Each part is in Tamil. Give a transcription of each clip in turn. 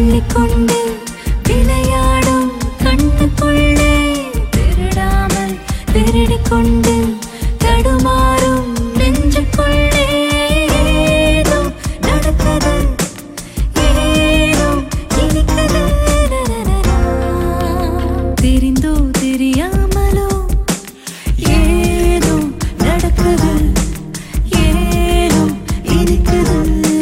அள்ளிக்கொண்டு விளையாடும் கண்ணுக்குள்ளே திருடாமல் திருடிக்கொண்டு தடுமாறும் நெஞ்சுக்குள்ளே ஏதோ நடக்குது ஏதோ இனிக்குது நனனனா. தெரிந்தோ தெரியாமலோ ஏதோ நடக்குது ஏதோ இனிக்குது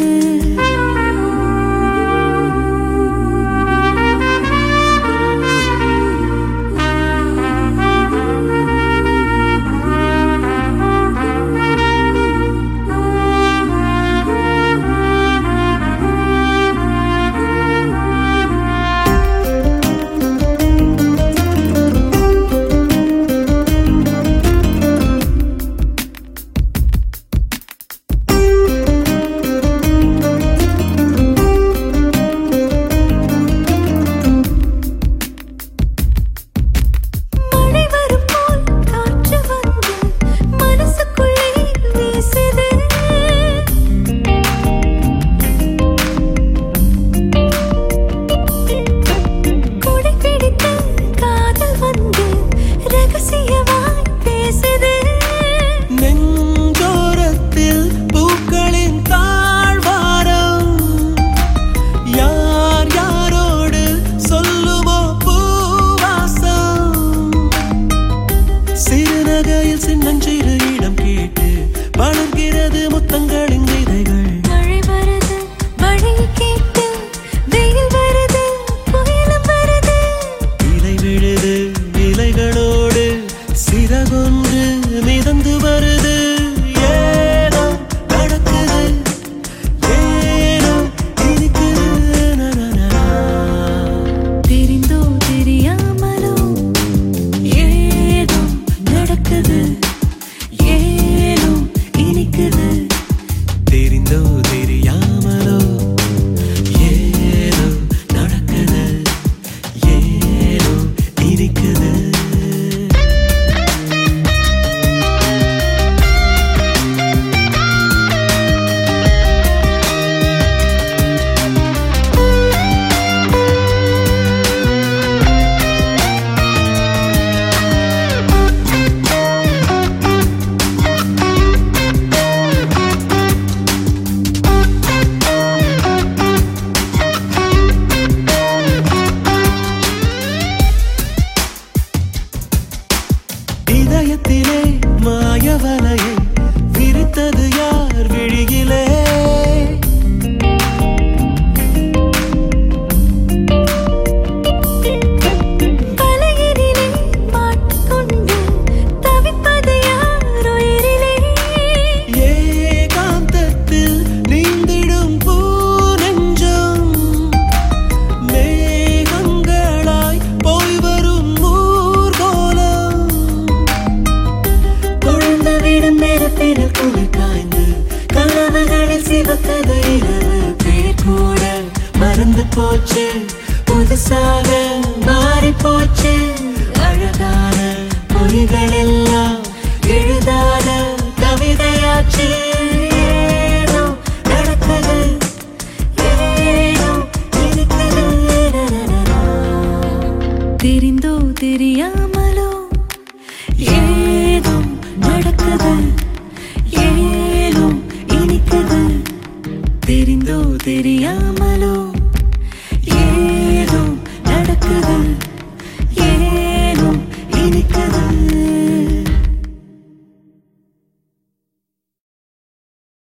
மழை வரும் போல் காற்று வந்து மனசுக்குள்ளே வீசுது கொடை பிடித்த காதல் வந்து ரகசியமாய் பேசுது நெஞ்சோரத்தில் பூக்களின் தாழ்வாரம் யார் யாரோடு சொல்லுமோ பூவாசம் சிறுநகையில் சின்னஞ்சிறு இடம் கேட்டு வளர்கிறது முத்தங்களின் விதைகள் மழை வருது மழையை கேட்டு வெயில் வருது புயலும் வருது இலை விழுது இலைகளோடு சிறகொன்று மிதந்து வருது ஏனோ நடக்குது ஏனோ இனிக்குது நனனனா. தெரிந்தோ தெரியாமலோ ஏதோ நடக்குது ஏனோ இனிக்குது தெரிந்தோ தெரியாமலோ ஏதோ நடக்குது ஏதோ இனிக்குது இதயத்திலே மாயவலையை விரித்தது யார் விழியிலே பலையினிலே மாட்டிக்கொண்டு தவிப்பது யார் உயிரிலே ஏகாந்தத்தில் நீந்திடும் பூ நெஞ்சம் மேகங்களாய் போய் வரும் ஊர்கோலம் பொழுது விடும் நெருப்பினில் குளிர் காய்ந்து கனவுகளில் சிவக்கது இரவு பேர் கூட மறந்து போச்சு புதுசாக மாறி போச்சு அழகான பொய்கள் எல்லாம் எழுதாத கவிதையாச்சு ஏதோ நடக்குது ஏதோ இருக்குது நனனனா. தெரிந்தோ தெரியாமலோ ஏதோ நடக்குது ஏதோ இனிக்குது தெரிந்தோ தெரியாமலோ